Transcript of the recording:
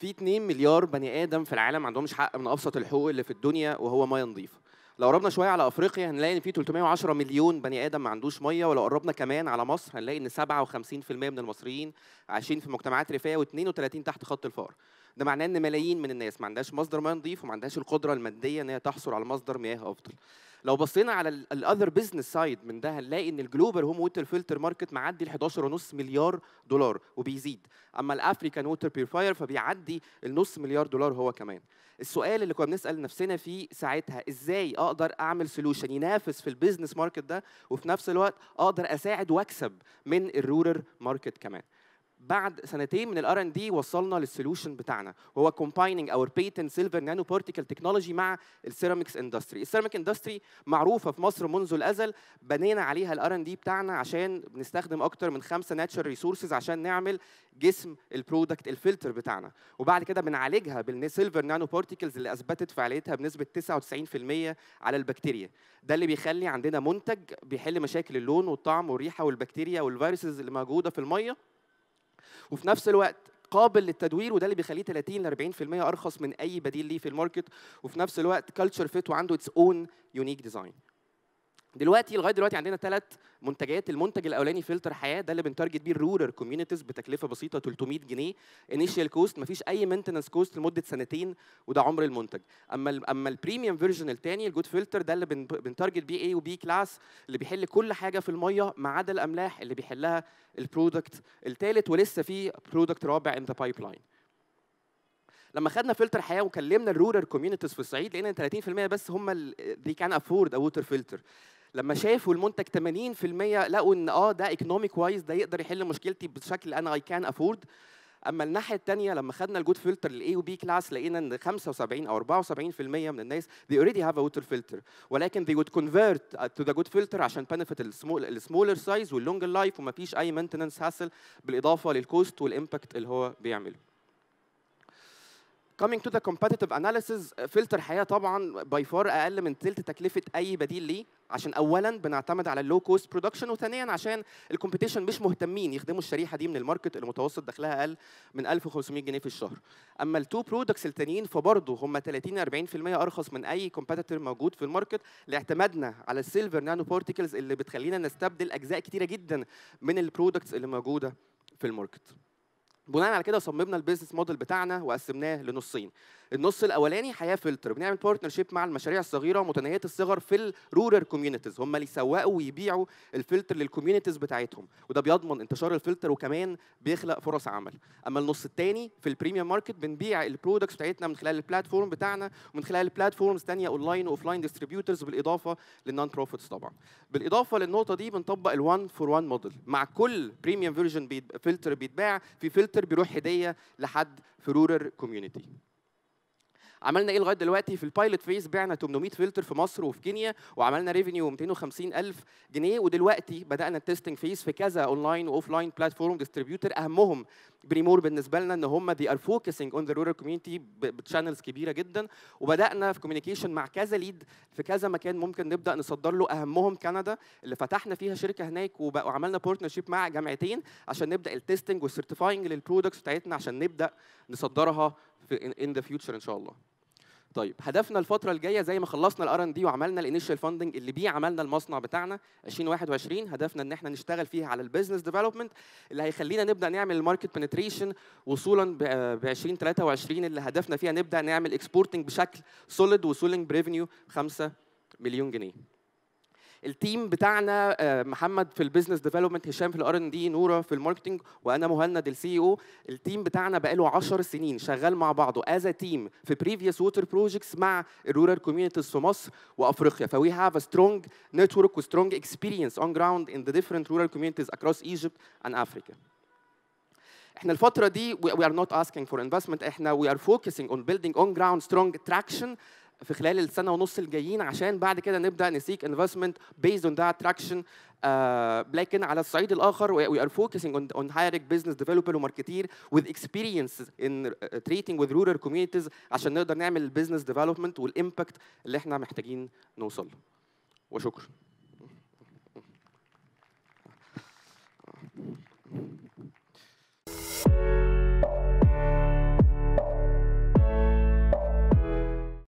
في 2 مليار بني ادم في العالم ما عندهمش حق من ابسط الحقوق اللي في الدنيا وهو ميه نظيفه لو قربنا شويه على افريقيا هنلاقي ان في 310 مليون بني ادم ما عندوش ميه ولو قربنا كمان على مصر هنلاقي ان 57% من المصريين عايشين في مجتمعات ريفيه و32 تحت خط الفقر ده معناه ان ملايين من الناس ما عندهاش مصدر ميه نظيف وما عندهاش القدره الماديه ان هي تحصل على مصدر مياه افضل لو بصينا على الاذر بزنس سايد من ده هنلاقي ان الجلوبال هوم ووتر فلتر ماركت معدي ال 11.5 مليار دولار وبيزيد اما الافريكان ووتر بيرفاير فبيعدي النص مليار دولار هو كمان السؤال اللي كنا بنسال نفسنا فيه ساعتها ازاي اقدر اعمل سولوشن ينافس في البيزنس ماركت ده وفي نفس الوقت اقدر اساعد واكسب من الرورال ماركت كمان بعد سنتين من الار ان دي وصلنا للسولوشن بتاعنا وهو كومبايننج اور بيتنت سيلفر نانو بارتيكل تكنولوجي مع السيراميكس اندستري السيراميك اندستري معروفه في مصر منذ الازل بنينا عليها الار ان دي بتاعنا عشان بنستخدم اكتر من خمسه ناتشرال ريسورسز عشان نعمل جسم البرودكت الفلتر بتاعنا وبعد كده بنعالجها بالسيلفر نانو بارتيكلز اللي اثبتت فعاليتها بنسبه 99% على البكتيريا ده اللي بيخلي عندنا منتج بيحل مشاكل اللون والطعم والريحه والبكتيريا والفيروسز اللي موجوده في الميه وفي نفس الوقت قابل للتدوير وده اللي بيخليه 30 ل 40% ارخص من اي بديل ليه في الماركت وفي نفس الوقت كلتشر فيت وعنده اتس اون يونيك ديزاين دلوقتي لغايه دلوقتي عندنا ثلاث منتجات المنتج الاولاني فلتر حياه ده اللي بنتارجت بيه الرورال كوميونيتيز بتكلفه بسيطه 300 جنيه انيشال كوست مفيش اي مينتنس كوست لمده سنتين وده عمر المنتج اما ال اما البريميوم فيرجن الثاني الجود فلتر ده اللي بنتارجت بيه اي وبي كلاس اللي بيحل كل حاجه في الميه ما عدا الاملاح اللي بيحلها البرودكت الثالث ولسه في برودكت رابع ان ذا بايب لاين لما خدنا فلتر حياه وكلمنا الرورال كوميونيتيز في الصعيد لقينا ان 30% بس هم دي كان افورد ا ووتر فلتر لما شافوا المنتج 80% لقوا ان اه ده ايكونوميك وايز ده يقدر يحل مشكلتي بشكل انا اي كان افورد اما الناحيه الثانيه لما خدنا الجود فلتر للاي وبي كلاس لقينا ان 75 او 74% من الناس they already have a water filter ولكن they would convert to the good filter عشان benefit السمولر سايز واللونجر لايف وما فيش اي مينتنس هاسل بالاضافه للكوست والامباكت اللي هو بيعمله coming to the competitive analysis فلتر حياه طبعا باي فار اقل من ثلث تكلفه اي بديل ليه عشان اولا بنعتمد على اللو كوست برودكشن وثانيا عشان الكومبيتيشن مش مهتمين يخدموا الشريحه دي من الماركت اللي متوسط دخلها اقل من 1500 جنيه في الشهر اما التو برودكتس التانيين فبرضه هم 30 40% ارخص من اي كومبيتيتور موجود في الماركت لاعتمادنا على السيلفر نانو بارتيكلز اللي بتخلينا نستبدل اجزاء كتيره جدا من البرودكتس اللي موجوده في الماركت بناء على كده صممنا البيزنس موديل بتاعنا وقسمناه لنصين النص الاولاني حياه فلتر بنعمل بارتنرشيب مع المشاريع الصغيره متناهيه الصغر في الرورال كوميونيتيز هم اللي يسوقوا ويبيعوا الفلتر للكوميونيتيز بتاعتهم وده بيضمن انتشار الفلتر وكمان بيخلق فرص عمل اما النص الثاني في البريميوم ماركت بنبيع البرودكتس بتاعتنا من خلال البلاتفورم بتاعنا ومن خلال البلاتفورمز ثانيه اونلاين واوفلاين ديستريبيوتورز بالاضافه للنون بروفيتس طبعا بالاضافه للنقطه دي بنطبق ال1 فور 1 موديل مع كل بريميوم فيرجن فلتر بيتباع في فلتر بيروح هديه لحد في رورال كوميونتي عملنا ايه لغايه دلوقتي في البايلوت فيز بعنا 800 فلتر في مصر وفي كينيا وعملنا ريفينيو 250 الف جنيه ودلوقتي بدانا التستنج فيز في كذا اونلاين واوف لاين بلاتفورم ديستريبيوتور اهمهم بريمور بالنسبه لنا ان هم دي ار فوكسنج اون ذا رورال كوميونتي بتشانلز كبيره جدا وبدانا في كوميونيكيشن مع كذا ليد في كذا مكان ممكن نبدا نصدر له اهمهم كندا اللي فتحنا فيها شركه هناك وعملنا بارتنرشيب مع جامعتين عشان نبدا التستنج والسيرتيفاينج للبرودكتس بتاعتنا عشان نبدا نصدرها في ان ذا فيوتشر ان شاء الله طيب هدفنا الفترة الجاية زي ما خلصنا الار ان دي وعملنا الانيشال فاندنج اللي بيه عملنا المصنع بتاعنا 2021 هدفنا ان احنا نشتغل فيها على البيزنس ديفلوبمنت اللي هيخلينا نبدا نعمل الماركت بنتريشن وصولا ب 2023 اللي هدفنا فيها نبدا نعمل اكسبورتنج بشكل سوليد وصولنج بريفينيو 5 مليون جنيه. التيم بتاعنا محمد في البيزنس ديفلوبمنت هشام في الار ان دي نوره في الماركتنج وانا مهند السي او التيم بتاعنا بقاله 10 سنين شغال مع بعضه از تيم في بريفيوس ووتر بروجكتس مع الرورال كوميونيتيز في مصر وافريقيا فوي هاف ا سترونج نتورك وسترونج اكسبيرينس اون جراوند ان ذا ديفرنت رورال كوميونيتيز اكروس ايجيبت اند افريكا احنا الفتره دي we are not asking for investment احنا we are focusing on building on ground strong traction في خلال السنه ونص الجايين عشان بعد كده نبدا نسيك انفستمنت بيزد اون ذات تراكشن لكن على الصعيد الاخر we are focusing on, on hiring business developer وماركتير with experience in treating with rural communities عشان نقدر نعمل البيزنس ديفلوبمنت والامباكت اللي احنا محتاجين نوصل له وشكرا